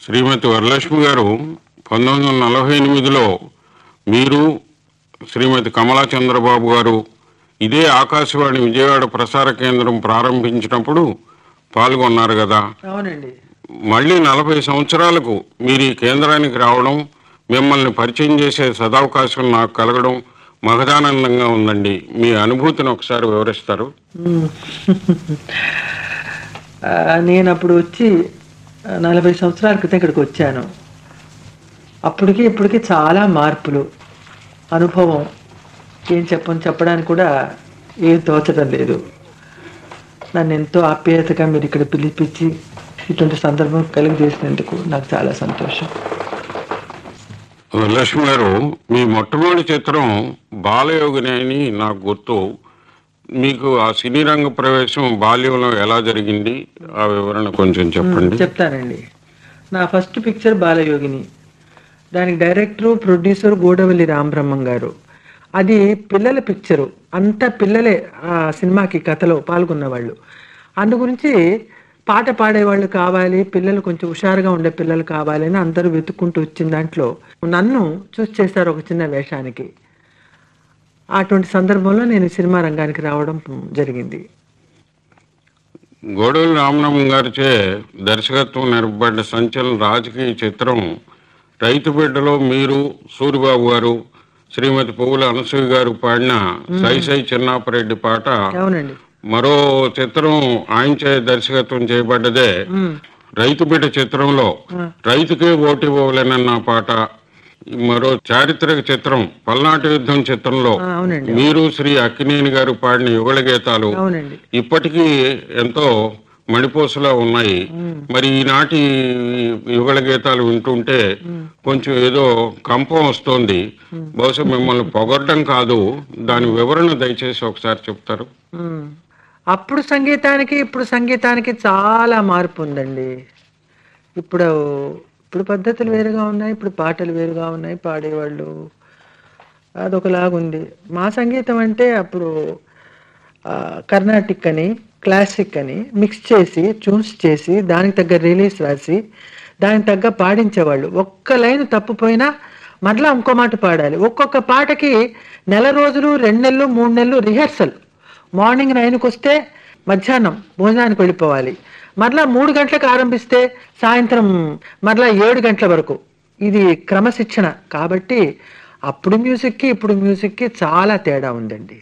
శ్రీమతి వరలక్ష్మి గారు పంతొమ్మిది వందల నలభై ఎనిమిదిలో మీరు శ్రీమతి కమలా చంద్రబాబు గారు ఇదే ఆకాశవాణి విజయవాడ ప్రసార కేంద్రం ప్రారంభించినప్పుడు పాల్గొన్నారు కదా అవునండి మళ్ళీ నలభై సంవత్సరాలకు మీరు ఈ కేంద్రానికి రావడం మిమ్మల్ని పరిచయం చేసే సదవకాశం నాకు కలగడం మహదానందంగా ఉందండి మీ అనుభూతిని ఒకసారి వివరిస్తారు మ్మ్. ఆ, నేను అప్పుడు వచ్చి ఆ, నలభై సంవత్సరాల క్రితం ఇక్కడికి వచ్చాను అప్పటికి ఇప్పటికి చాలా మార్పులు అనుభవం ఏం చెప్పని చెప్పడానికి కూడా ఏం తోచడం లేదు నన్ను ఎంతో ఆప్యాయతగా మీరు ఇక్కడ పిలిపించి ఇటువంటి సందర్భం కలిగజేసినందుకు నాకు చాలా సంతోషం వరలక్ష్మి గారు మీ మొట్టమొదటి చిత్రం బాలయోగిని అని నాకు గుర్తు మీకు ఆ సినీ రంగ ప్రవేశం బాల్యంలో ఎలా జరిగింది ఆ వివరణ కొంచెం చెప్పండి చెప్తానండి నా ఫస్ట్ పిక్చర్ బాలయోగిని దానికి డైరెక్టరు ప్రొడ్యూసర్ గోడవల్లి రామబ్రహ్మం గారు అది పిల్లల పిక్చరు అంతా పిల్లలే ఆ సినిమాకి కథలో పాల్గొన్న వాళ్ళు అందు గురించి పాట పాడేవాళ్ళు కావాలి పిల్లలు కొంచెం హుషారుగా ఉండే పిల్లలు కావాలి అని అందరూ వెతుక్కుంటూ వచ్చిన దాంట్లో నన్ను చూస్ చేశారు ఒక చిన్న వేషానికి అటువంటి సందర్భంలో నేను సినిమా రంగానికి రావడం జరిగింది గోడవల్లి రామనామం గారిచే దర్శకత్వం నిర్వబడ్డ సంచలన రాజకీయ చిత్రం రైతు బిడ్డలో మీరు సూరిబాబు గారు శ్రీమతి పువ్వుల అనసూయ గారు పాడిన సై సై చిన్నాపరెడ్డి పాట అవునండి మరో చిత్రం ఆయన చే దర్శకత్వం చేయబడ్డదే మ్మ్. రైతు బిడ్డ చిత్రంలో రైతుకే ఓటు ఇవ్వలేనన్న పాట మరో చారిత్రక చిత్రం పల్నాటి యుద్ధం చిత్రంలో ఆ, అవునండి మీరు శ్రీ అక్కినేని గారు పాడిన యుగళ గీతాలు అవునండి ఇప్పటికీ ఎంతో మణిపోసులా ఉన్నాయి మరి ఈనాటి యుగళ గీతాలు వింటుంటే కొంచెం ఏదో కంపం వస్తోంది బహుశా మిమ్మల్ని పొగడ్డం కాదు దాని వివరణ దయచేసి ఒకసారి చెప్తారు మ్మ్. అప్పుడు సంగీతానికి ఇప్పుడు సంగీతానికి చాలా మార్పు ఉందండి ఇప్పుడు ఇప్పుడు పద్ధతులు వేరుగా ఉన్నాయి ఇప్పుడు పాటలు వేరుగా ఉన్నాయి పాడేవాళ్ళు అదొకలాగుంది మా సంగీతం అంటే అప్పుడు ఆ, కర్ణాటిక్ అని క్లాసిక్ అని మిక్స్ చేసి ట్యూన్స్ చేసి దానికి తగ్గ రిలీజ్ రాసి దానికి తగ్గ పాడించేవాళ్ళు ఒక్క లైన్ తప్పిపోయినా మరలా ఇంకో మాట పాడాలి ఒక్కొక్క పాటకి నెల రోజులు రెండు నెలలు మూడు నెలలు రిహర్సల్ మార్నింగ్ నైన్కి వస్తే మధ్యాహ్నం భోజనానికి వెళ్ళిపోవాలి మరలా మూడు గంటలకు ఆరంభిస్తే సాయంత్రం మరలా ఏడు గంటల వరకు ఇది క్రమశిక్షణ కాబట్టి అప్పుడు మ్యూజిక్కి ఇప్పుడు మ్యూజిక్కి చాలా తేడా ఉందండి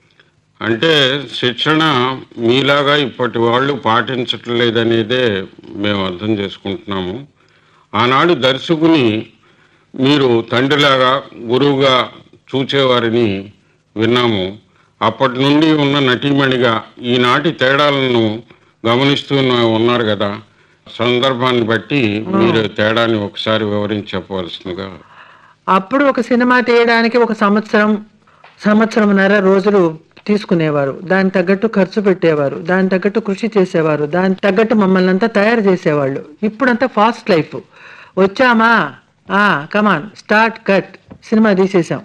అంటే శిక్షణ మీలాగా ఇప్పటి వాళ్ళు పాటించట్లేదనేదే మేము అర్థం చేసుకుంటున్నాము ఆనాడు దర్శకుని మీరు తండ్రిలాగా గురువుగా చూచేవారిని విన్నాము అప్పటి నుండి ఉన్న నటీమణిగా ఈనాటి తేడాలను గమనిస్తూ ఉన్నారు కదా సందర్భాన్ని బట్టి మీరు తేడాన్ని ఒకసారి వివరించి చెప్పవలసిందిగా అప్పుడు ఒక సినిమా తీయడానికి ఒక సంవత్సరం సంవత్సరంన్నర రోజులు తీసుకునేవారు దానికి తగ్గట్టు ఖర్చు పెట్టేవారు దానికి తగ్గట్టు కృషి చేసేవారు దానికి తగ్గట్టు మమ్మల్ని అంతా తయారు చేసేవాళ్ళు ఇప్పుడంతా ఫాస్ట్ లైఫ్ వచ్చామా ఆ కమాన్ స్టార్ట్ కట్ సినిమా తీసేసాం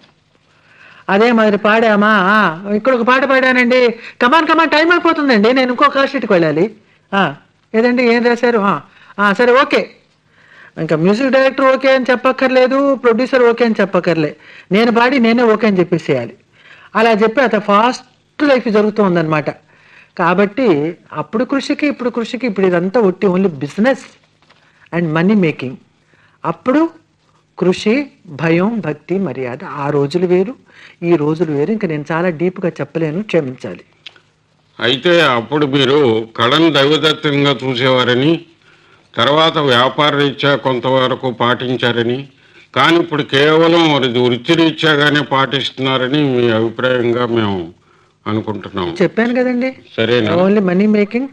అదే మరి పాడామా ఆ, ఇక్కడ ఒక పాట పాడానండి కమాన్ కమాన్ టైం అయిపోతుందండి నేను ఇంకో కాల్ షీట్కి వెళ్ళాలి ఆ, ఏదండి ఏం రాశారు ఆ, ఆ, సరే ఓకే ఇంకా మ్యూజిక్ డైరెక్టర్ ఓకే అని చెప్పక్కర్లేదు ప్రొడ్యూసర్ ఓకే అని చెప్పక్కర్లే నేను పాడి నేనే ఓకే అని చెప్పేసేయాలి అలా చెప్పి అత ఫాస్ట్ లైఫ్ జరుగుతుందన్నమాట కాబట్టి అప్పుడు కృషికి ఇప్పుడు కృషికి ఇప్పుడు ఇదంతా ఒట్టి only business and money making అప్పుడు కృషి భయం భక్తి మర్యాద ఆ రోజులు వేరు ఈ రోజులు వేరు ఇంకా నేను చాలా డీప్గా చెప్పలేను క్షమించాలి అయితే అప్పుడు మీరు కళను దైవదత్తంగా చూసేవారని తర్వాత వ్యాపార రీత్యా కొంతవరకు పాటించారని కానీ ఇప్పుడు కేవలం వృ- వృత్తిరీత్యాగానే పాటిస్తున్నారని మీ అభిప్రాయంగా మేము అనుకుంటున్నాం చెప్పాను కదండి సరేనా ఓన్లీ మనీ మేకింగ్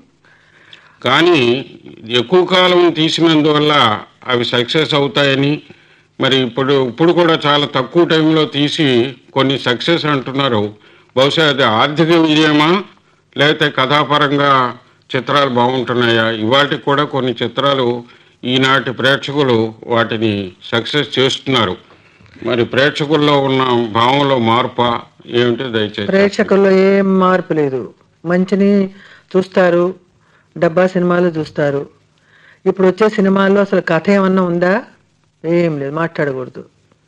కానీ ఎక్కువ కాలం తీసినందువల్ల అవి సక్సెస్ అవుతాయని మరి ఇప్పుడు ఇప్పుడు కూడా చాలా తక్కువ టైంలో తీసి కొన్ని సక్సెస్ అంటున్నారు బహుశా అది ఆర్థిక విజయమా లేకపోతే కథాపరంగా చిత్రాలు బాగుంటున్నాయా ఇవాటికి కూడా కొన్ని చిత్రాలు ఈనాటి ప్రేక్షకులు వాటిని సక్సెస్ చేస్తున్నారు మరి ప్రేక్షకుల్లో ఉన్న భావంలో మార్పా ఏమిటో దయచేసి ప్రేక్షకుల్లో ఏం మార్పు లేదు మంచిని చూస్తారు డబ్బా సినిమాలు చూస్తారు ఇప్పుడు వచ్చే సినిమాల్లో అసలు కథ ఏమన్నా ఉందా ఏం లేదు మాట్లాడకూడదు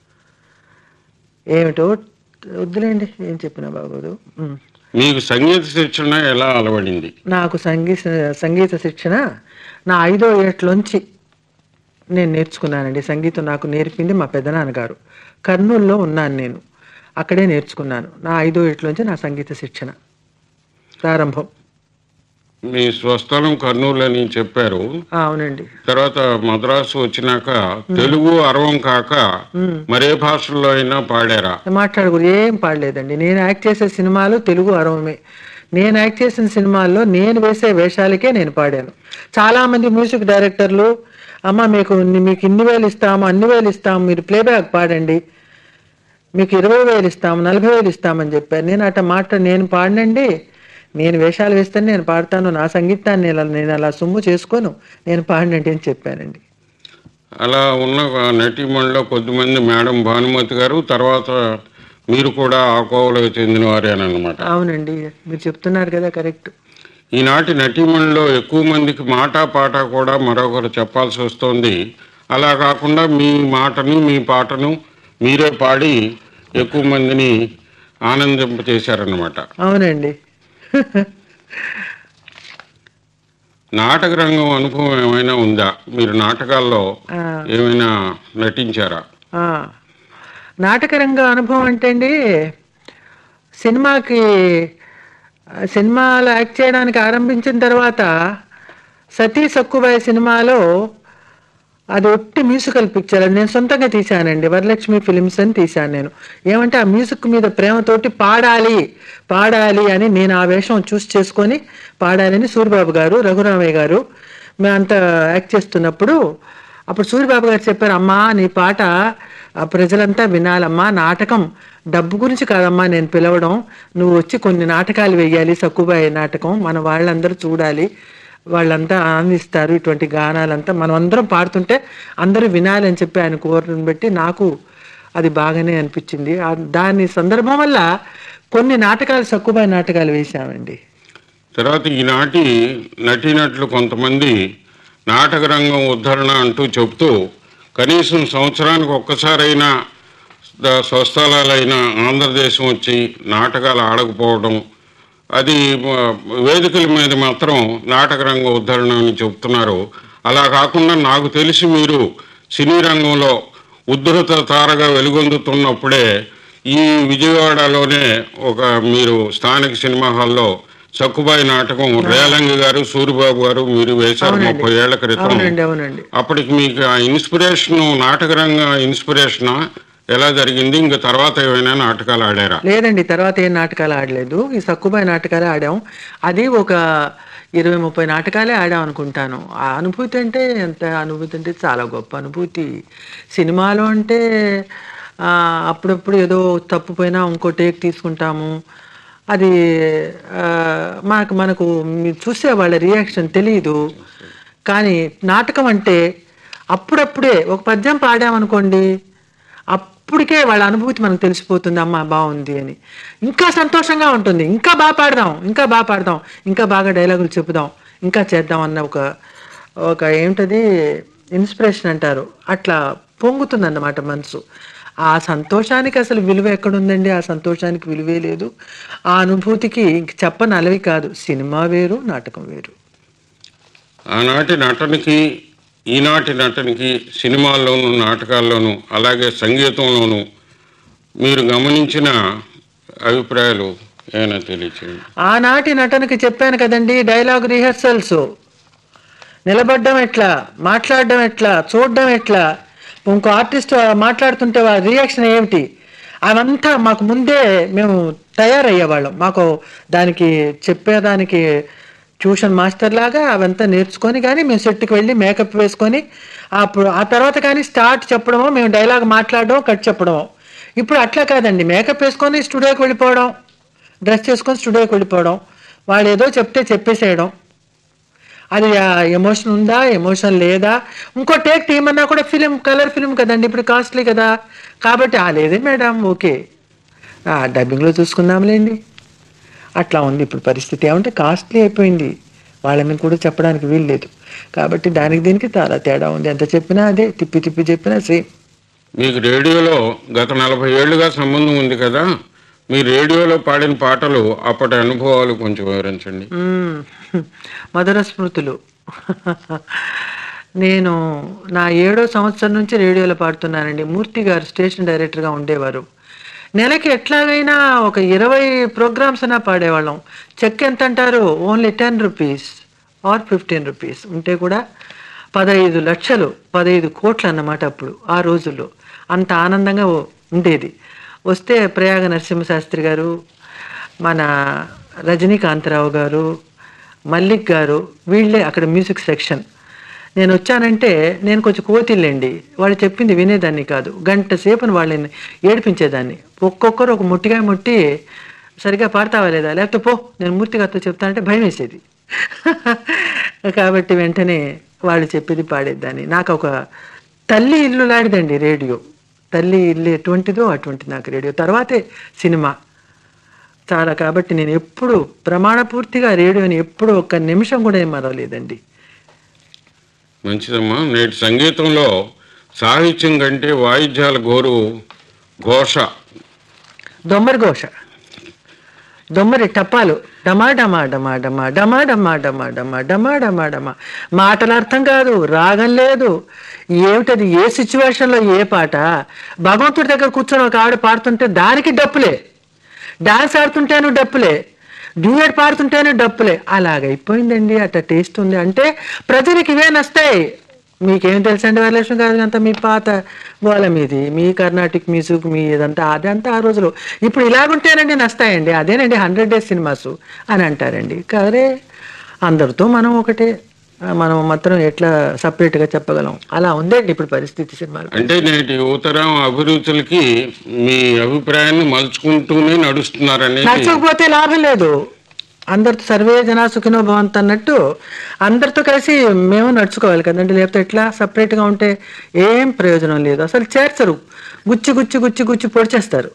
ఏమిటో వద్దులేండి ఏం చెప్పినా బాగోదు ఉమ్. మీకు సంగీత శిక్షణ ఎలా అలవడింది నాకు సంగీత సంగీత శిక్షణ నా ఐదో ఏట్లోంచి నేను నేర్చుకున్నానండి సంగీతం నాకు నేర్పింది మా పెద్దనాన్నగారు కర్నూలులో ఉన్నాను నేను అక్కడే నేర్చుకున్నాను నా ఐదో ఏట్లోంచి నా సంగీత శిక్షణ ప్రారంభం మీ స్వస్థలం కర్నూలు అని చెప్పారు ఆ, అవునండి తర్వాత మద్రాసు వచ్చినాక తెలుగు అరవం కాక ఉమ్. మరే భాషల్లో అయినా పాడారా మాట్లాడకూడదు ఏం పాడలేదండి నేను యాక్ట్ చేసే సినిమాలు తెలుగు అరవమే నేను యాక్ట్ చేసిన సినిమాల్లో నేను వేసే వేషాలకే నేను పాడాను చాలా మంది మ్యూజిక్ డైరెక్టర్లు అమ్మ మీకు మీకు ఇన్ని వేలు ఇస్తాము అన్ని వేలు ఇస్తాము మీరు ప్లేబ్యాక్ పాడండి మీకు ఇరవై వేలు ఇస్తాము నలభై వేలు ఇస్తామని చెప్పారు నేను అట్ట మాట నేను పాడనండి నేను వేషాలు వేస్తాను నేను పాడతాను నా సంగీతాన్ని నేను నేను అలా సొమ్ము చేసుకోను నేను పాడినండి అని చెప్పానండి అలా ఉన్న నటీమణిలో కొద్దిమంది మేడం భానుమతి గారు తర్వాత మీరు కూడా ఆ కోవలకు చెందిన వారేనమాట అవునండి మీరు చెప్తున్నారు కదా కరెక్ట్ ఈనాటి నటీమణిలో ఎక్కువ మందికి మాట పాట కూడా మరొకరు చెప్పాల్సి వస్తుంది అలా కాకుండా మీ మాటను మీ పాటను మీరే పాడి ఎక్కువ మందిని ఆనందింపచేశారన్నమాట అవునండి నాటక రంగం అనుభవం ఏమైనా ఉందా మీరు నాటకాల్లో ఆ, ఏమైనా నటించారా ఆ. నాటకరంగ అనుభవం అంటే అండి సినిమాకి ఆ, సినిమాలో యాక్ట్ చేయడానికి ఆరంభించిన తర్వాత సతీ సక్కుబాయి సినిమాలో అది ఒట్టి మ్యూజికల్ పిక్చర్ అది నేను సొంతంగా తీశానండి వరలక్ష్మి ఫిలిమ్స్ అని తీశాను నేను ఏమంటే ఆ మ్యూజిక్ మీద ప్రేమతోటి పాడాలి పాడాలి అని నేను ఆ వేషం చూస్ చేసుకొని పాడాలని సూరిబాబు గారు రఘురామయ్య గారు మేమంతా యాక్ట్ చేస్తున్నప్పుడు అప్పుడు సూరిబాబు గారు చెప్పారు అమ్మా నీ పాట ఆ ప్రజలంతా వినాలమ్మా నాటకం డబ్బు గురించి కాదమ్మా నేను పిలవడం నువ్వు వచ్చి కొన్ని నాటకాలు వేయాలి సక్కుబాయి నాటకం మన వాళ్ళందరూ చూడాలి వాళ్ళంతా ఆనందిస్తారు ఇటువంటి గానాలంతా మనం అందరం పాడుతుంటే అందరూ వినాలి అని చెప్పి ఆయన కోరని బట్టి నాకు అది బాగానే అనిపించింది ఆ- దాని సందర్భం వల్ల కొన్ని నాటకాలు సక్కుబాయి నాటకాలు వేశామండి తర్వాత ఈనాటి నటీనటులు కొంతమంది నాటక రంగం ఉద్ధరణ అంటూ చెప్తూ కనీసం సంవత్సరానికి ఒక్కసారైనా ద- స్వస్థలాలైన ఆంధ్రదేశం వచ్చి నాటకాలు ఆడకపోవడం అది మ, వేదికల మీద మాత్రం నాటక రంగం ఉద్ధరణ అని చెప్తున్నారు అలా కాకుండా నాకు తెలిసి మీరు సినీ రంగంలో ఉద్ధృత తారగా వెలుగొందుతున్నప్పుడే ఈ విజయవాడలోనే ఒక మీరు స్థానిక సినిమా హాల్లో సక్కుబాయి నాటకం రేలంగి గారు సూరిబాబు గారు మీరు వేశారు అవునండి. ముప్పై ఏళ్ల క్రితం అవునండి అవునండి అప్పటికి మీకు ఆ ఇన్స్పిరేషన్ నాటక రంగ ఇన్స్పిరేషన్ ఎలా జరిగింది ఇంకా తర్వాత ఏమైనా నాటకాలు ఆడారా లేదండి తర్వాత ఏం నాటకాలు ఆడలేదు ఈ సక్కుబాయి నాటకాలే ఆడాం అది ఒక ఇరవై ముప్పై నాటకాలే ఆడాం అనుకుంటాను ఆ అనుభూతి అంటే ఎంత అనుభూతి అంటే చాలా గొప్ప అనుభూతి సినిమాలో అంటే ఆ, అప్పుడప్పుడు ఏదో తప్పుపోయినా ఇంకో టేక్ తీసుకుంటాము అది ఆ, మనకు మనకు మీరు చూసే వాళ్ళ రియాక్షన్ తెలియదు కానీ నాటకం అంటే అప్పుడప్పుడే ఒక పద్యం పాడామనుకోండి అప్పటికే వాళ్ళ అనుభూతి మనకు తెలిసిపోతుంది అమ్మ బాగుంది అని ఇంకా సంతోషంగా ఉంటుంది ఇంకా బాగా పాడదాం ఇంకా బాగా పాడదాం ఇంకా బాగా డైలాగులు చెప్పుదాం ఇంకా చేద్దాం అన్న ఒక ఒక ఏమిటది ఇన్స్పిరేషన్ అంటారు అట్లా పొంగుతుంది అన్నమాట మనసు ఆ సంతోషానికి అసలు విలువ ఎక్కడుందండి ఆ సంతోషానికి విలువే లేదు ఆ అనుభూతికి ఇంక చెప్పని అలవి కాదు సినిమా వేరు నాటకం వేరు ఆనాటి నటనకి ఈనాటి నటనకి సినిమాల్లోనూ నాటకాల్లోనూ అలాగే సంగీతంలోనూ మీరు గమనించిన అభిప్రాయాలు ఏమైనా తెలియచేయండి ఆనాటి నటనకి చెప్పాను కదండి డైలాగ్ రిహర్సల్స్ నిలబడ్డం ఎట్లా మాట్లాడడం ఎట్లా చూడడం ఎట్లా ఇంకో ఆర్టిస్ట్ మాట్లాడుతుంటే వాళ్ళ రియాక్షన్ ఏమిటి అవంతా మాకు ముందే మేము తయారయ్యేవాళ్ళం మాకు దానికి చెప్పేదానికి ట్యూషన్ మాస్టర్ లాగా అవంతా నేర్చుకొని కానీ మేము సెట్కి వెళ్ళి మేకప్ వేసుకొని అప్పుడు ఆ తర్వాత కానీ స్టార్ట్ చెప్పడమో మేము డైలాగ్ మాట్లాడడం కట్ చెప్పడమో ఇప్పుడు అట్లా కాదండి మేకప్ వేసుకొని స్టూడియోకి వెళ్ళిపోవడం డ్రెస్ చేసుకొని స్టూడియోకి వెళ్ళిపోవడం వాళ్ళు ఏదో చెప్తే చెప్పేసేయడం అది ఎమోషన్ ఉందా ఎమోషన్ లేదా ఇంకో టేక్ తీయమన్నా కూడా ఫిలిం కలర్ ఫిలిం కదండి ఇప్పుడు కాస్ట్లీ కదా కాబట్టి ఆ లేదే మేడం ఓకే ఆ, డబ్బింగ్లో చూసుకుందాంలేండి అట్లా ఉంది ఇప్పుడు పరిస్థితి ఏమంటే కాస్ట్లీ అయిపోయింది వాళ్ళని కూడా చెప్పడానికి వీలు లేదు కాబట్టి దానికి దీనికి చాలా తేడా ఉంది ఎంత చెప్పినా అదే తిప్పి తిప్పి చెప్పినా సేమ్ మీకు రేడియోలో గత నలభై ఏళ్ళుగా సంబంధం ఉంది కదా మీ రేడియోలో పాడిన పాటలు అప్పటి అనుభవాలు కొంచెం వివరించండి మ్మ్. మధుర స్మృతులు నేను నా ఏడో సంవత్సరం నుంచి రేడియోలో పాడుతున్నానండి మూర్తి గారు స్టేషన్ డైరెక్టర్గా ఉండేవారు నెలకి ఎట్లాగైనా ఒక ఇరవై ప్రోగ్రామ్స్ అయినా పాడేవాళ్ళం చెక్ ఎంత అంటారు only ten rupees or fifteen rupees ఉంటే కూడా పదహైదు లక్షలు పదహైదు కోట్లు అన్నమాట అప్పుడు ఆ రోజుల్లో అంత ఆనందంగా ఉ- ఉండేది వస్తే ప్రయాగ నరసింహశాస్త్రి గారు మన రజనీకాంతరావు గారు మల్లిక్ గారు వీళ్ళే అక్కడ మ్యూజిక్ సెక్షన్ నేను వచ్చానంటే నేను కొంచెం కోతిల్లండి వాళ్ళు చెప్పింది వినేదాన్ని కాదు గంట సేపుని వాళ్ళని ఏడిపించేదాన్ని ఒక్కొక్కరు ఒక ముట్టిగా ముట్టి సరిగా పాడతావా లేదా లేకపోతే పో నేను మూర్తి గారితో చెప్తానంటే భయం వేసేది కాబట్టి వెంటనే వాళ్ళు చెప్పేది పాడేదాన్ని నాకు ఒక తల్లి ఇల్లు లాంటిదండి రేడియో తల్లి ఇల్లు ఎటువంటిదో అటువంటి నాకు రేడియో తర్వాతే సినిమా చాలా కాబట్టి నేను ఎప్పుడు ప్రమాణపూర్తిగా రేడియోని ఎప్పుడు ఒక్క నిమిషం కూడా ఏం మరవలేదండి మంచిదమ్మా నేటి సంగీతంలో సాహిత్యం కంటే వాయిద్యాల గోరు ఘోష దొమ్మరి ఘోష దొమ్మరి టపాలు డమా డమా డమా డమా డమా డమా డమా డమా డమా డమా డమా మాటలు అర్థం కాదు రాగం లేదు ఏమిటది ఏ సిచ్యువేషన్లో ఏ పాట భగవంతుడి దగ్గర కూర్చొని ఒక ఆవిడ పాడుతుంటే దానికి డప్పులే డాన్స్ ఆడుతుంటేను డప్పులే డ్యూయట్ పాడుతుంటేనే డప్పులే అలాగైపోయిందండి అట్ట టేస్ట్ ఉంది అంటే ప్రజలకు ఇవే నస్తాయి మీకేం తెలుసండి వరలక్ష్మి గారు అంతా మీ పాత గోళ మీది మీ కర్ణాటిక్ మ్యూజిక్ మీ ఇదంతా అదంతా ఆ రోజులు ఇప్పుడు ఇలాగుంటేనండి నస్తాయండి అదేనండి హండ్రెడ్ డేస్ సినిమాస్ అని అంటారండి కదరే అందరితో మనం ఒకటే మనం మాత్రం ఎట్లా సపరేట్గా చెప్పగలం అలా ఉందండి ఇప్పుడు పరిస్థితి సినిమాలు అంటే నేటి యువతరం అభిరుచులకి మీ అభిప్రాయాన్ని మలుచుకుంటూనే నడుస్తున్నారనేది నచ్చకపోతే లాభం లేదు అందరితో సర్వే జనా సుఖినో భవంత్ అన్నట్టు అందరితో కలిసి మేము నడుచుకోవాలి కదండి లేకపోతే ఎట్లా సపరేట్గా ఉంటే ఏం ప్రయోజనం లేదు అసలు చేర్చరు గుచ్చి గుచ్చి గుచ్చి గుచ్చి పొడిచేస్తారు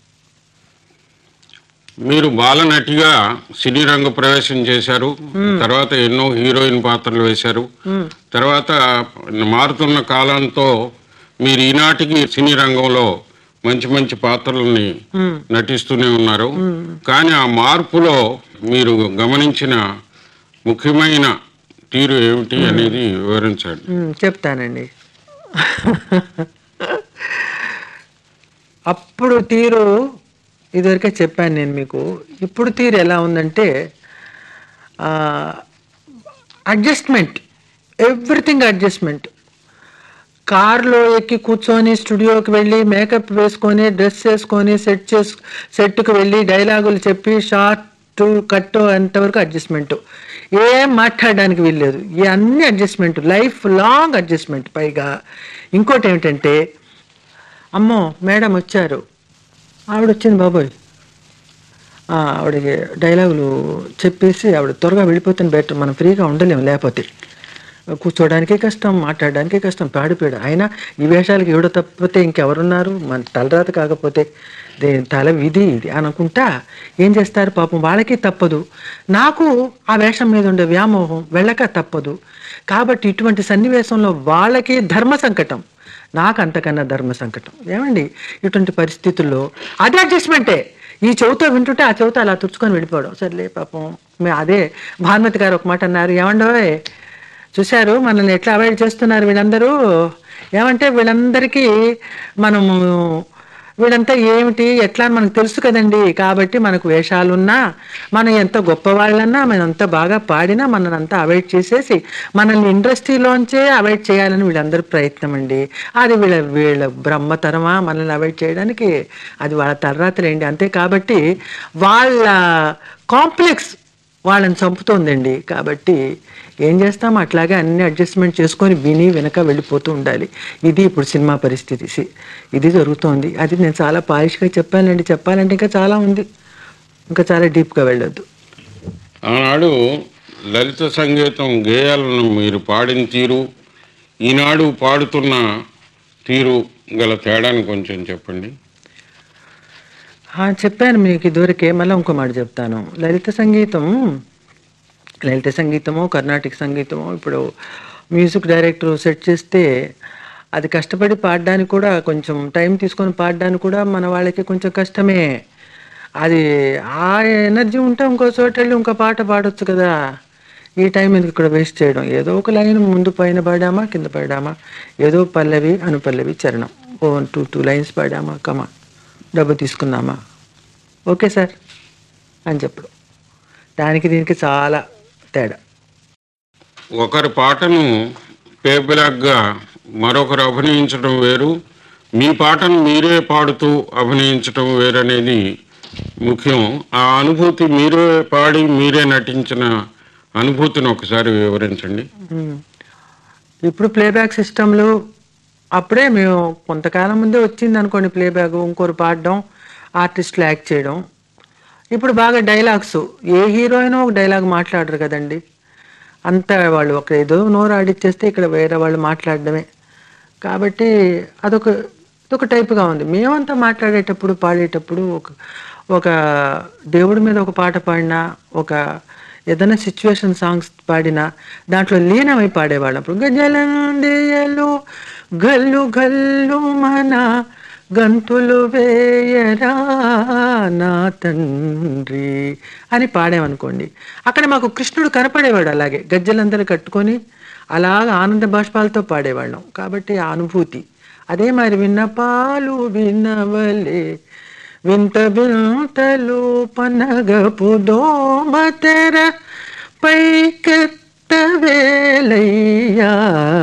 మీరు బాలనటిగా సినీ రంగ ప్రవేశం చేశారు తర్వాత ఎన్నో హీరోయిన్ పాత్రలు వేశారు తర్వాత మారుతున్న కాలంతో మీరు ఈనాటికి సినీ రంగంలో మంచి మంచి పాత్రలని నటిస్తూనే ఉన్నారు కానీ ఆ మార్పులో మీరు గమనించిన ముఖ్యమైన తీరు ఏమిటి అనేది వివరించండి ఉమ్, చెప్తానండి అప్పుడు తీరు ఇదివరకే చెప్పాను నేను మీకు ఇప్పుడు తీరు ఎలా ఉందంటే అడ్జస్ట్మెంట్ ఎవ్రీథింగ్ అడ్జస్ట్మెంట్ కార్లో ఎక్కి కూర్చొని స్టూడియోకి వెళ్ళి మేకప్ వేసుకొని డ్రెస్ వేసుకొని సెట్ చేసు సెట్కి వెళ్ళి డైలాగులు చెప్పి షార్ట్ కట్ అంతవరకు అడ్జస్ట్మెంట్ ఏం మాట్లాడడానికి వీల్లేదు ఈ అన్ని అడ్జస్ట్మెంట్ లైఫ్ లాంగ్ అడ్జస్ట్మెంట్ పైగా ఇంకోటి ఏమిటంటే అమ్మో మేడం వచ్చారు ఆవిడ వచ్చింది బాబోయ్ ఆ, ఆవిడకి డైలాగులు చెప్పేసి ఆవిడ త్వరగా వెళ్ళిపోతే బెటర్ మనం ఫ్రీగా ఉండలేము లేకపోతే కూర్చోవడానికే కష్టం మాట్లాడడానికే కష్టం పాడిపోయాడు అయినా ఈ వేషాలకి ఎవడో తప్పితే ఇంకెవరున్నారు మన తలరాత కాకపోతే దే- తల విధి ఇది అనుకుంటా ఏం చేస్తారు పాపం వాళ్ళకి తప్పదు నాకు ఆ వేషం మీద ఉండే వ్యామోహం వెళ్ళక తప్పదు కాబట్టి ఇటువంటి సన్నివేశంలో వాళ్ళకి ధర్మ సంకటం నాకు అంతకన్నా ధర్మ సంకటం ఏమండి ఇటువంటి పరిస్థితుల్లో అది అడ్జస్ట్మెంటే ఈ చెవితో వింటుంటే ఆ చెవితో అలా తుడుచుకొని వెళ్ళిపోవడం సర్లే పాపం మే అదే భానుమతి గారు ఒక మాట అన్నారు ఏమండోయ్ చూశారు మనల్ని ఎట్లా అవాయిడ్ చేస్తున్నారు వీళ్ళందరూ ఏమంటే వీళ్ళందరికీ మనము వీళ్ళంతా ఏమిటి ఎట్లా అని మనకు తెలుసు కదండి కాబట్టి మనకు వేషాలున్నా మనం ఎంత గొప్పవాళ్ళన్నా మనం ఎంత బాగా పాడినా మనల్ని అంతా అవాయిడ్ చేసేసి మనల్ని ఇండస్ట్రీలోంచే అవాయిడ్ చేయాలని వీళ్ళందరి ప్రయత్నం అండి అది వీళ్ళ వీళ్ళ బ్రహ్మతరమా మనల్ని అవాయిడ్ చేయడానికి అది వాళ్ళ తర్వాతలేండి అంతే కాబట్టి వాళ్ళ కాంప్లెక్స్ వాళ్ళని చంపుతోందండి కాబట్టి ఏం చేస్తాం అట్లాగే అన్ని అడ్జస్ట్మెంట్ చేసుకొని విని వెనక వెళ్ళిపోతూ ఉండాలి ఇది ఇప్పుడు సినిమా పరిస్థితి సి- ఇది జరుగుతోంది అది నేను చాలా పాలిష్గా చెప్పానండి చెప్పాలంటే ఇంకా చాలా ఉంది ఇంకా చాలా డీప్గా వెళ్ళొద్దు ఆనాడు లలిత సంగీతం గేయాలను మీరు పాడిన తీరు ఈనాడు పాడుతున్న తీరు గల తేడాను కొంచెం చెప్పండి ఆ, చెప్పాను మీకు ఇదివరకే మళ్ళీ ఇంకో మాట చెప్తాను లలిత సంగీతం లలిత సంగీతమో కర్ణాటక సంగీతమో ఇప్పుడు మ్యూజిక్ డైరెక్టర్ సెట్ చేస్తే అది కష్టపడి పాడడానికి కూడా కొంచెం టైం తీసుకొని పాడడానికి కూడా మన వాళ్ళకి కొంచెం కష్టమే అది ఆ ఎనర్జీ ఉంటే ఇంకో చోట వెళ్ళి ఇంకో పాట పాడొచ్చు కదా ఈ టైం ఎందుకు ఇక్కడ వేస్ట్ చేయడం ఏదో ఒక లైన్ ముందు పైన పాడామా కింద పాడామా ఏదో పల్లవి అనుపల్లవి చరణం ఓ టూ టూ లైన్స్ పాడామా కమా డబ్బు తీసుకున్నామా ఓకే సార్ అని చెప్పడం దానికి దీనికి చాలా తేడా ఒకరి పాటను పేబ్లాక్గా మరొకరు అభినయించడం వేరు మీ పాటను మీరే పాడుతూ అభినయించడం వేరనేది ముఖ్యం ఆ అనుభూతి మీరే పాడి మీరే నటించిన అనుభూతిని ఒకసారి వివరించండి మ్మ్. ఇప్పుడు ప్లేబ్యాక్ సిస్టంలు అప్పుడే మేము కొంతకాలం ముందే వచ్చింది అనుకోండి ప్లేబ్యాక్ ఇంకోరు పాడడం ఆర్టిస్టులు యాక్ట్ చేయడం ఇప్పుడు బాగా డైలాగ్స్ ఏ హీరోయిన్ ఒక డైలాగ్ మాట్లాడరు కదండి అంతా వాళ్ళు ఒక ఏదో నోరు ఆడిచ్చేస్తే ఇక్కడ వేరే వాళ్ళు మాట్లాడడమే కాబట్టి అదొక ఇదొక టైప్గా ఉంది మేమంతా మాట్లాడేటప్పుడు పాడేటప్పుడు ఒక ఒక దేవుడి మీద ఒక పాట పాడినా ఒక ఏదైనా సిచ్యువేషన్ సాంగ్స్ పాడినా దాంట్లో లీనమై పాడేవాళ్ళం అప్పుడు గజలందేయలు గల్లు గల్లు మన గంతులు వేయరా నా తండ్రి అని పాడామనుకోండి అక్కడ మాకు కృష్ణుడు కనపడేవాడు అలాగే గజ్జలందరూ కట్టుకొని అలాగ ఆనంద బాష్పాలతో పాడేవాళ్ళం కాబట్టి ఆ అనుభూతి అదే మరి విన్నపాలు వినవలే వింత వింతలు పనగపు దోమతెర పైకెత్త వేలయ్యా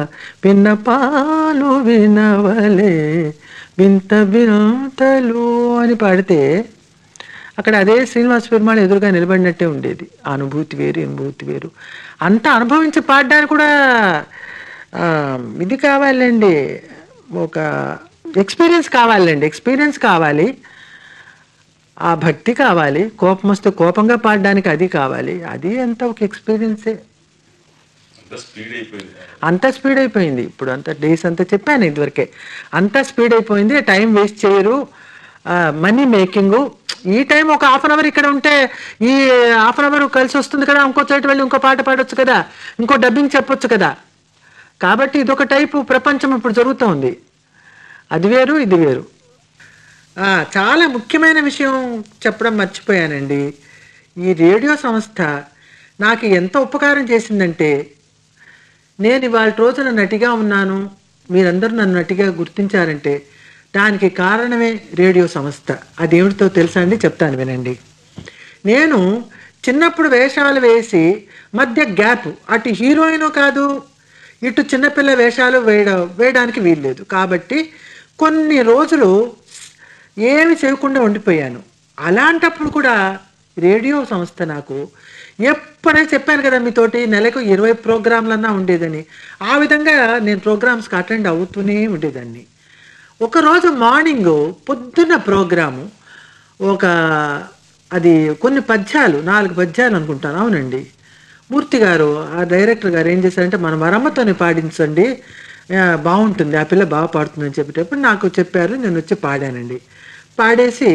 విన్నపాలు వినవలే వింత వింతలు అని పాడితే అక్కడ అదే శ్రీనివాస పెరుమాళ్ ఎదురుగా నిలబడినట్టే ఉండేది ఆ అనుభూతి వేరు ఈ అనుభూతి వేరు అంతా అనుభవించి పాడడానికి కూడా ఆ, ఇది కావాలండి ఒక ఎక్స్పీరియన్స్ కావాలండి ఎక్స్పీరియన్స్ కావాలి ఆ భక్తి కావాలి కోపం వస్తే కోపంగా పాడడానికి అది కావాలి అది అంత ఒక ఎక్స్పీరియన్సే అంత స్పీడ్ అయిపోయింది ఇప్పుడు అంత డేస్ అంతా చెప్పాను ఇదివరకే అంత స్పీడ్ అయిపోయింది టైం వేస్ట్ చేయరు మనీ మేకింగ్ ఈ టైం ఒక హాఫ్ అన్ అవర్ ఇక్కడ ఉంటే ఈ హాఫ్ అన్ అవర్ కలిసి వస్తుంది కదా ఇంకో చోట వెళ్ళి ఇంకో పాట పాడొచ్చు కదా ఇంకో డబ్బింగ్ చెప్పొచ్చు కదా కాబట్టి ఇదొక టైపు ప్రపంచం ఇప్పుడు జరుగుతోంది అది వేరు ఇది వేరు ఆ, చాలా ముఖ్యమైన విషయం చెప్పడం మర్చిపోయానండి ఈ రేడియో సంస్థ నాకు ఎంత ఉపకారం చేసిందంటే నేను ఇవాళ రోజున నటిగా ఉన్నాను మీరందరూ నన్ను నటిగా గుర్తించారంటే దానికి కారణమే రేడియో సంస్థ అదేమిటితో తెలుసా అండి చెప్తాను వినండి నేను చిన్నప్పుడు వేషాలు వేసి మధ్య గ్యాప్ అటు హీరోయిన్ కాదు ఇటు చిన్నపిల్ల వేషాలు వేయడం వేయడానికి వీల్లేదు కాబట్టి కొన్ని రోజులు ఏమి చేయకుండా ఉండిపోయాను అలాంటప్పుడు కూడా రేడియో సంస్థ నాకు ఎప్పుడైనా చెప్పాను కదా మీతోటి నెలకు ఇరవై ప్రోగ్రాంలన్నా ఉండేదని ఆ విధంగా నేను ప్రోగ్రామ్స్కి అటెండ్ అవుతూనే ఉండేదాన్ని ఒకరోజు మార్నింగ్ పొద్దున్న ప్రోగ్రాము ఒక అది కొన్ని పద్యాలు నాలుగు పద్యాలు అనుకుంటాను అవునండి మూర్తి గారు ఆ డైరెక్టర్ గారు ఏం చేశారంటే మన వరమ్మతోనే పాడించండి ఆ, బాగుంటుంది ఆ పిల్ల బాగా పాడుతుందని చెప్పేటప్పుడు నాకు చెప్పారు నేను వచ్చి పాడానండి పాడేసి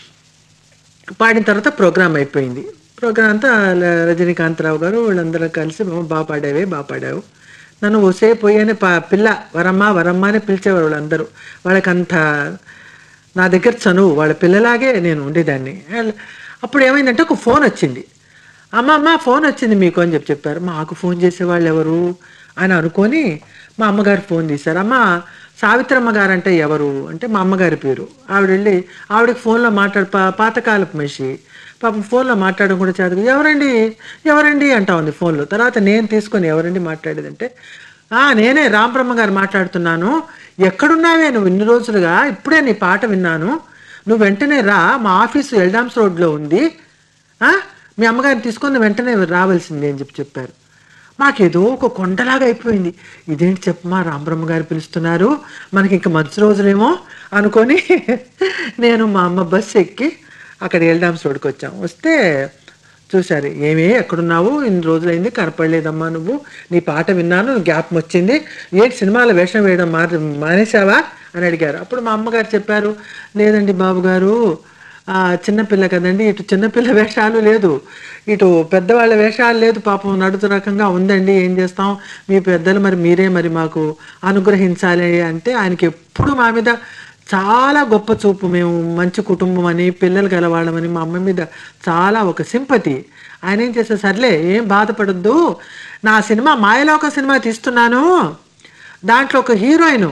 పాడిన తర్వాత ప్రోగ్రామ్ అయిపోయింది ప్రోగ్రామ్ అంతా ల- రజనీకాంతరావు గారు వీళ్ళందరూ కలిసి "బాబు, బాగా పాడావే బాగా పాడావు నన్ను ఒసే పోయానే పా పిల్ల వరమ్మ వరమ్మ అని పిలిచేవారు వాళ్ళందరూ వాళ్ళకంత నా దగ్గర చనువు వాళ్ళ పిల్లలాగే నేను ఉండేదాన్ని వాళ్ళ- అప్పుడు ఏమైందంటే ఒక ఫోన్ వచ్చింది అమ్మ అమ్మ ఫోన్ వచ్చింది మీకు అని చెప్పి చెప్పారు మాకు ఫోన్ చేసేవాళ్ళు ఎవరు అని అనుకొని మా అమ్మగారు ఫోన్ తీశారు అమ్మ సావిత్రమ్మ గారు అంటే ఎవరు అంటే మా అమ్మగారి పేరు ఆవిడ వెళ్ళి ఆవిడకి ఫోన్లో మాట్లాడు పా పాతకాలపు మనిషి పాపం ఫోన్లో మాట్లాడడం కూడా చదువు ఎవరండి ఎవరండి అంటా ఉంది ఫోన్లో తర్వాత నేను తీసుకొని ఎవరండి మాట్లాడేదంటే "ఆ, నేనే రామబ్రహ్మ గారు మాట్లాడుతున్నాను ఎక్కడున్నావే నువ్వు ఇన్ని రోజులుగా ఇప్పుడే నీ పాట విన్నాను నువ్వు వెంటనే రా మా ఆఫీసు ఎల్డామ్స్ రోడ్లో ఉంది ఆ? మీ అమ్మగారిని తీసుకొని వెంటనే రావాల్సింది అని చెప్పి చెప్పారు మాకేదో ఒక కొండలాగా అయిపోయింది ఇదేంటి చెప్పమా రామబ్రహ్మ గారు పిలుస్తున్నారు మనకి ఇంకా మంచి రోజులేమో అనుకొని నేను మా అమ్మ బస్సు ఎక్కి అక్కడ ఎల్డామ్స్ రోడ్కి వచ్చాం వస్తే చూశారు ఏమే ఎక్కడున్నావు ఇన్ని రోజులైంది కనపడలేదమ్మా నువ్వు నీ పాట విన్నాను గ్యాప్ వచ్చింది ఏంటి సినిమాలో వేషం వేయడం మారి మానేశావా అని అడిగారు అప్పుడు మా అమ్మగారు చెప్పారు లేదండి బాబు గారు ఆ, చిన్నపిల్ల కదండి ఇటు చిన్నపిల్ల వేషాలు లేదు ఇటు పెద్దవాళ్ళ వేషాలు లేదు పాపం నడుతు రకంగా ఉందండి ఏం చేస్తాం మీ పెద్దలు మరి మీరే మరి మాకు అనుగ్రహించాలి అంటే ఆయనకి ఎప్పుడు మా మీద చాలా గొప్ప చూపు మేము మంచి కుటుంబం అని పిల్లలు గలవాళ్ళమని మా అమ్మ మీద చాలా ఒక సింపతి ఆయన ఏం చేశారు సర్లే ఏం బాధపడద్దు నా సినిమా మాయలోక సినిమా తీస్తున్నాను దాంట్లో ఒక హీరోయిన్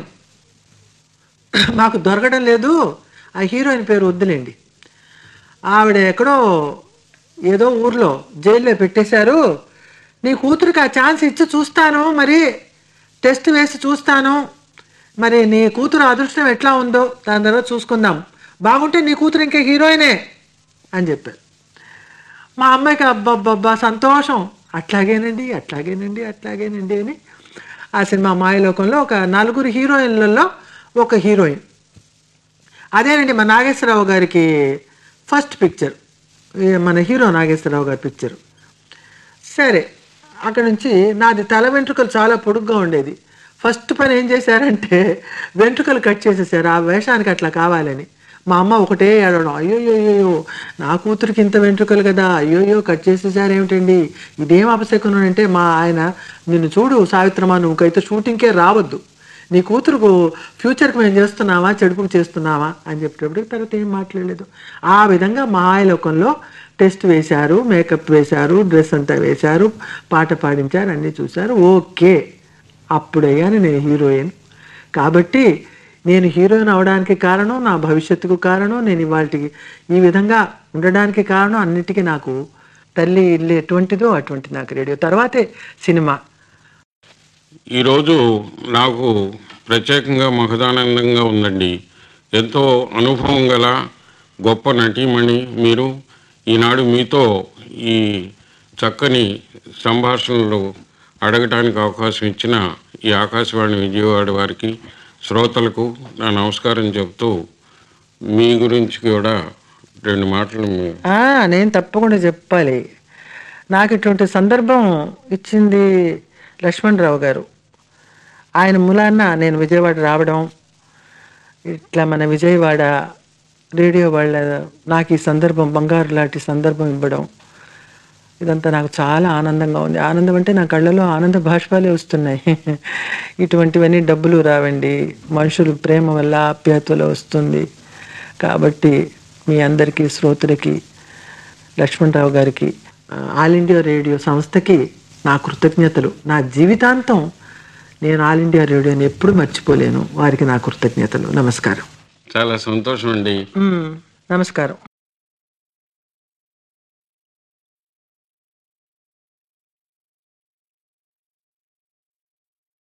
మాకు దొరకడం లేదు ఆ హీరోయిన్ పేరు వద్దులేండి ఆవిడ ఎక్కడో ఏదో ఊర్లో జైల్లో పెట్టేశారు నీ కూతురికి ఆ ఛాన్స్ ఇచ్చి చూస్తాను మరి టెస్ట్ వేసి చూస్తాను మరి నీ కూతురు అదృష్టం ఎట్లా ఉందో దాని తర్వాత చూసుకుందాం బాగుంటే నీ కూతురు ఇంకా హీరోయినే అని చెప్పారు మా అమ్మాయికి అబ్బబ్బబ్బా సంతోషం అట్లాగేనండి అట్లాగేనండి అట్లాగేనండి అని ఆ సినిమా మాయలోకంలో ఒక నలుగురు హీరోయిన్లలో ఒక హీరోయిన్ అదేనండి మన నాగేశ్వరరావు గారికి ఫస్ట్ పిక్చర్ ఈ మన హీరో నాగేశ్వరరావు గారి పిక్చర్ సరే అక్కడ నుంచి నాది తల వెంట్రుకలు చాలా పొడుగ్గా ఉండేది ఫస్ట్ పని ఏం చేశారంటే వెంట్రుకలు కట్ చేసేసారు ఆ వేషానికి అట్లా కావాలని మా అమ్మ ఒకటే ఏడవడం అయ్యోయ్యోయ్యో నా కూతురికి ఇంత వెంట్రుకలు కదా అయ్యోయ్యో కట్ చేసేసారు ఏమిటండి ఇదేం అపశకునం అంటే మా ఆయన నిన్ను చూడు సావిత్రమా నువ్వుకైతే షూటింగ్కే రావద్దు నీ కూతురుకు ఫ్యూచర్కి మేము చేస్తున్నావా చెడుపుకు చేస్తున్నావా అని చెప్పేటప్పటికి తర్వాత ఏం మాట్లాడలేదు ఆ విధంగా మహాయలోకంలో టెస్ట్ వేశారు మేకప్ వేశారు డ్రెస్ అంతా వేశారు పాట పాడించారు అన్నీ చూశారు ఓకే అప్పుడయ్యాను నేను హీరోయిన్ కాబట్టి నేను హీరోయిన్ అవడానికి కారణం నా భవిష్యత్తుకు కారణం నేను ఇవాళకి ఈ విధంగా ఉండడానికి కారణం అన్నిటికీ నాకు తల్లి ఇల్లు ఎటువంటిదో అటువంటి నాకు రేడియో తర్వాతే సినిమా ఈరోజు నాకు ప్రత్యేకంగా మహదానందంగా ఉందండి ఎంతో అనుభవం గల గొప్ప నటీమణి మీరు ఈనాడు మీతో ఈ చక్కని సంభాషణలు అడగటానికి అవకాశం ఇచ్చిన ఈ ఆకాశవాణి విజయవాడ వారికి శ్రోతలకు నా నమస్కారం చెప్తూ మీ గురించి కూడా రెండు మాటలు మీ- ఆ, నేను తప్పకుండా చెప్పాలి నాకు ఇటువంటి సందర్భం ఇచ్చింది లక్ష్మణరావు గారు ఆయన మూలాన్న నేను విజయవాడ రావడం ఇట్లా మన విజయవాడ రేడియో వాళ్ళ నాకు ఈ సందర్భం బంగారు లాంటి సందర్భం ఇవ్వడం ఇదంతా నాకు చాలా ఆనందంగా ఉంది ఆనందం అంటే నా కళ్ళలో ఆనంద భాష్పాలే వస్తున్నాయి ఇటువంటివన్నీ డబ్బులు రావండి మనుషులు ప్రేమ వల్ల ఆప్యాయతలో వస్తుంది కాబట్టి మీ అందరికీ శ్రోతలకి లక్ష్మణరావు గారికి ఆ, ఆల్ ఇండియా రేడియో సంస్థకి నా కృతజ్ఞతలు నా జీవితాంతం నేను ఆల్ ఇండియా రేడియోని ఎప్పుడు మర్చిపోలేను వారికి నా కృతజ్ఞతలు నమస్కారం చాలా సంతోషం అండి మ్మ్. నమస్కారం